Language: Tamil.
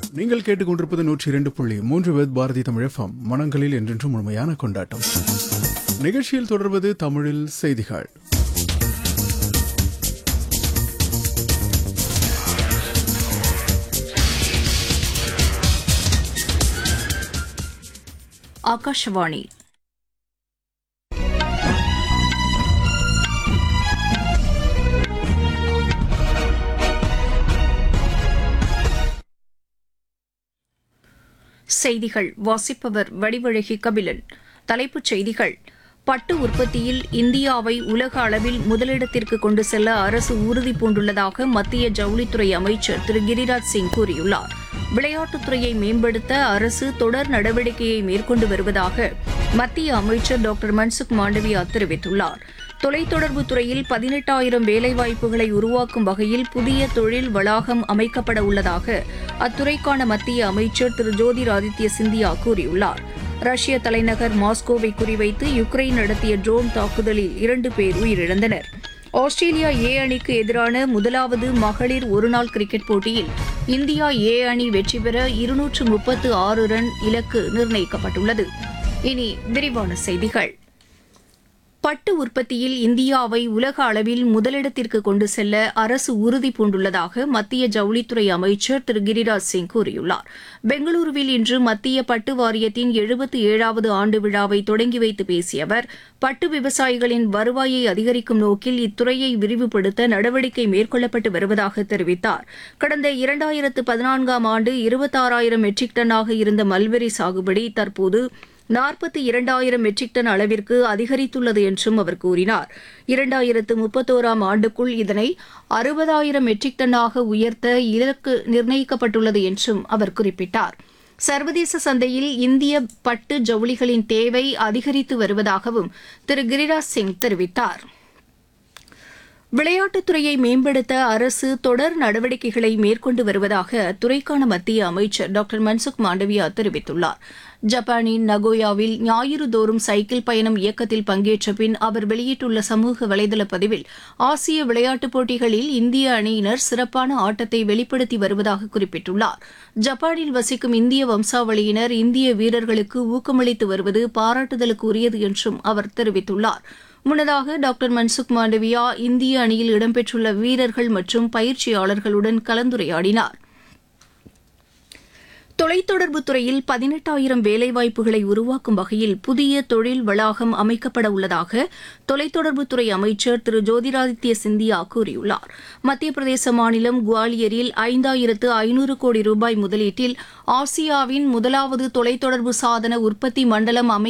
நீங்கள் கேட்டுக்கொண்டிருப்பது நூற்றி இரண்டு புள்ளி மூன்று வேத் பாரதி தமிழ் எஃப்எம் மனங்களில் என்றென்றும் முழுமையான கொண்டாட்டம் நிகழ்ச்சியில் தொடர்வது தமிழில் செய்திகள் ಆಕಾಶವಾಣಿ செய்திகள் வாசிப்பவர் வடிவழகி கபிலன் தலைப்புச் செய்திகள் பட்டு உற்பத்தியில் இந்தியாவை உலக அளவில் முதலிடத்திற்கு கொண்டு செல்ல அரசு உறுதி பூண்டுள்ளதாக மத்திய ஜவுளித்துறை அமைச்சர் திரு கிரிராஜ் சிங் கூறியுள்ளார் விளையாட்டுத்துறையை மேம்படுத்த அரசு தொடர் நடவடிக்கையை மேற்கொண்டு வருவதாக மத்திய அமைச்சர் டாக்டர் மன்சுக் மாண்டவியா தெரிவித்துள்ளார் தொலைத்தொடர்பு துறையில் பதினெட்டாயிரம் வேலைவாய்ப்புகளை உருவாக்கும் வகையில் புதிய தொழில் வளாகம் அமைக்கப்பட உள்ளதாக அத்துறைக்கான மத்திய அமைச்சர் திரு ஜோதிராதித்ய சிந்தியா கூறியுள்ளார் ரஷ்ய தலைநகர் மாஸ்கோவை குறிவைத்து யுக்ரைன் நடத்திய ட்ரோன் தாக்குதலில் இரண்டு பேர் உயிரிழந்தனர் ஆஸ்திரேலியா ஏ அணிக்கு எதிரான முதலாவது மகளிர் ஒருநாள் கிரிக்கெட் போட்டியில் இந்தியா ஏ அணி வெற்றி பெற இருநூற்று முப்பத்து ஆறு ரன் இலக்கு நிர்ணயிக்கப்பட்டுள்ளது இனி விரிவான செய்திகள் பட்டு உற்பத்தியில் இந்தியாவை உலக அளவில் முதலிடத்திற்கு கொண்டு செல்ல அரசு உறுதி பூண்டுள்ளதாக மத்திய ஜவுளித்துறை அமைச்சர் திரு கிரிராஜ் சிங் கூறியுள்ளார் பெங்களூருவில் இன்று மத்திய பட்டு வாரியத்தின் எழுபத்தி ஏழாவது ஆண்டு விழாவை தொடங்கி வைத்து பேசிய அவர் பட்டு விவசாயிகளின் வருவாயை அதிகரிக்கும் நோக்கில் இத்துறையை விரிவுபடுத்த நடவடிக்கை மேற்கொள்ளப்பட்டு வருவதாக தெரிவித்தார் கடந்த இரண்டாயிரத்து பதினான்காம் ஆண்டு இருபத்தாறாயிரம் மெட்ரிக் டன்னாக இருந்த மல்பெரி சாகுபடி தற்போது நாற்பத்தி இரண்டாயிரம் மெட்ரிக் டன் அளவிற்கு அதிகரித்துள்ளது என்றும் அவர் கூறினார் இரண்டாயிரத்து முப்பத்தோராம் ஆண்டுக்குள் இதனை அறுபதாயிரம் மெட்ரிக் டன்னாக உயர்த்த இலக்கு நிர்ணயிக்கப்பட்டுள்ளது என்றும் அவர் குறிப்பிட்டார் சர்வதேச சந்தையில் இந்திய பட்டு ஜவுளிகளின் தேவை அதிகரித்து வருவதாகவும் திரு கிரிராஜ் சிங் தெரிவித்தார் விளையாட்டுத்துறையை மேம்படுத்த அரசு தொடர் நடவடிக்கைகளை மேற்கொண்டு வருவதாக அத்துறைக்கான மத்திய அமைச்சர் டாக்டர் மன்சுக் மாண்டவியா தெரிவித்துள்ளார் ஜப்பானின் நகோயாவில் ஞாயிறு தோறும் சைக்கிள் பயணம் இயக்கத்தில் பங்கேற்ற பின் அவர் வெளியிட்டுள்ள சமூக வலைதள பதிவில் ஆசிய விளையாட்டுப் போட்டிகளில் இந்திய அணியினர் சிறப்பான ஆட்டத்தை வெளிப்படுத்தி வருவதாக குறிப்பிட்டுள்ளார் ஜப்பானில் வசிக்கும் இந்திய வம்சாவளியினர் இந்திய வீரர்களுக்கு ஊக்கமளித்து வருவது பாராட்டுதலுக்கு உரியது என்றும் அவர் தெரிவித்துள்ளார் முன்னதாக டாக்டர் மன்சுக் மாண்டவியா இந்திய அணியில் இடம்பெற்றுள்ள வீரர்கள் மற்றும் பயிற்சியாளர்களுடன் கலந்துரையாடினார் தொலைத்தொடர்பு துறையில் பதினெட்டாயிரம் வேலைவாய்ப்புகளை உருவாக்கும் வகையில் புதிய தொழில் வளாகம் அமைக்கப்பட உள்ளதாக தொலைத்தொடர்புத்துறை அமைச்சர் திரு ஜோதிராதித்ய சிந்தியா கூறியுள்ளார் மத்திய பிரதேச மாநிலம் குவாலியரில் ஐந்தாயிரத்து ஐநூறு கோடி ரூபாய் முதலீட்டில் ஆசியாவின் முதலாவது தொலைத்தொடர்பு சாதன உற்பத்தி மண்டலம் அமை